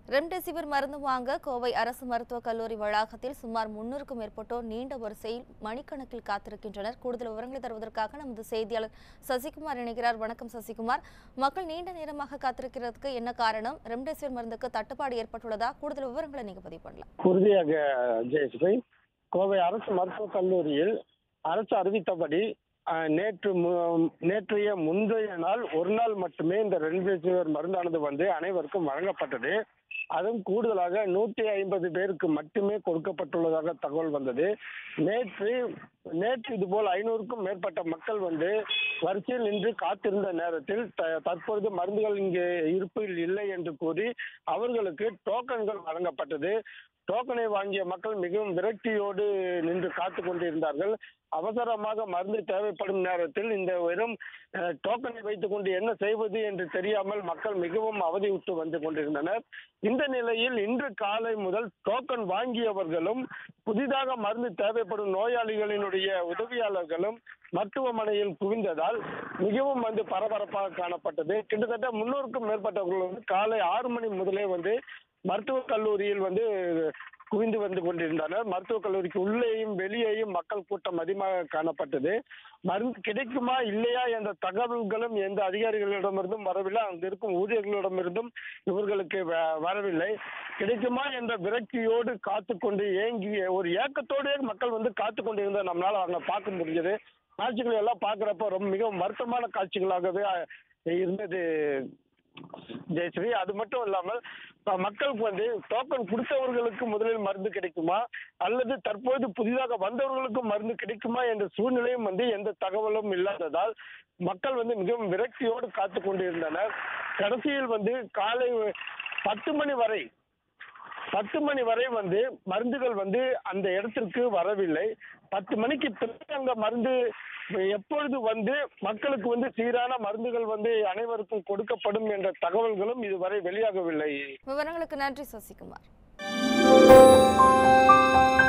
remdesivir மருந்து வாங்க கோவை அரசு மருத்துவக் கல்லூரி வளாகத்தில் சுமார் முன்னூறுக்கும் மேற்பட்டோர் நீண்ட வரிசையில் மணிக்கணக்கில் காத்திருக்கின்றனர் கூடுதல் விவரங்களை தருவதற்காக நமது செய்தியாளர் சசிகுமார் இணைகிறார் வணக்கம் சசிகுமார் மக்கள் நீண்ட நேரமாக காத்திருக்கிறதுக்கு என்ன காரணம் ரெம்டெசிவிர் மருந்துக்கு தட்டுப்பாடு ஏற்பட்டுள்ளதா கூடுதல் விவரங்களை நீங்க பதிவு பண்ணலாம் உறுதியாக ஜெயஸ்ரீ கோவை அரசு மருத்துவக் கல்லூரியில் அரசு அறிவித்தபடி அஹ், நேற்று மு- நேற்றைய முந்தைய நாள் ஒரு நாள் மட்டுமே இந்த ரெம்டெசிவிர் மருந்தானது வந்து அனைவருக்கும் வழங்கப்பட்டது அதுவும் கூடுதலாக நூற்றி ஐம்பது பேருக்கு மட்டுமே கொடுக்கப்பட்டுள்ளதாக தகவல் வந்தது நேற்று நேற்று இதுபோல் ஐநூறுக்கும் மேற்பட்ட மக்கள் வந்து வரிசையில் நின்று காத்திருந்த நேரத்தில் த- தற்பொழுது மருந்துகள் இங்கே இருப்பில் இல்லை என்று கூறி அவர்களுக்கு டோக்கன்கள் வழங்கப்பட்டது டோக்கனை வாங்கிய மக்கள் மிகவும் விரக்தியோடு நின்று காத்து கொண்டிருந்தார்கள் அவசரமாக மருந்து தேவைப்படும் நேரத்தில் இந்த வெறும் அஹ், டோக்கனை வைத்துக் கொண்டு என்ன செய்வது என்று தெரியாமல் மக்கள் மிகவும் அவதியுற்று வந்து கொண்டிருந்தனர் இந்த நிலையில் இன்று காலை முதல் டோக்கன் வாங்கியவர்களும் புதிதாக மருந்து தேவைப்படும் நோயாளிகளினுடைய உதவியாளர்களும் மருத்துவமனையில் குவிந்ததால் மிகவும் வந்து பரபரப்பாக காணப்பட்டது கிட்டத்தட்ட முன்னூறுக்கும் மேற்பட்டவர்கள் வந்து காலை ஆறு மணி முதலே வந்து மருத்துவக் கல்லூரியில் வந்து குவிந்து வந்து கொண்டிருந்தனர் மருத்துவக் கல்லூரிக்கு உள்ளேயும் வெளியேயும் மக்கள் கூட்டம் அதிகமாக காணப்பட்டது மருந்து கிடைக்குமா இல்லையா என்ற தகவல்களும் எந்த அதிகாரிகளிடமிருந்தும் வரவில்லை அங்கு இருக்கும் ஊழியர்களிடமிருந்தும் இவர்களுக்கு வ- வரவில்லை கிடைக்குமா என்ற விரக்தியோடு காத்து கொண்டு ஏங்கி ஒரு ஏக்கத்தோடு மக்கள் வந்து காத்து கொண்டிருந்த நம்மளால அங்க பார்க்க முடிஞ்சது காட்சிகளை எல்லாம் பார்க்குறப்ப ரொம்ப மிகவும் வருத்தமான காட்சிகளாகவே அஹ், இருந்தது ஜெயஸ்ரீ அது மட்டும் இல்லாமல் அஹ், மக்களுக்கு வந்து டோக்கன் கொடுத்தவர்களுக்கு முதலில் மருந்து கிடைக்குமா அல்லது தற்போது புதிதாக வந்தவர்களுக்கு மருந்து கிடைக்குமா என்ற சூழ்நிலையும் வந்து எந்த தகவலும் இல்லாததால் மக்கள் வந்து மிகவும் விரக்தியோடு காத்து கொண்டிருந்தனர் கடைசியில் வந்து காலை பத்து மணி வரை பத்து மணி வரை வந்து மருந்துகள் வந்து அந்த இடத்திற்கு வரவில்லை பத்து மணிக்கு பிறகு அங்க மருந்து எப்பொழுது வந்து மக்களுக்கு வந்து சீரான மருந்துகள் வந்து அனைவருக்கும் கொடுக்கப்படும் என்ற தகவல்களும் இதுவரை வெளியாகவில்லை விவரங்களுக்கு நன்றி சசிகுமார்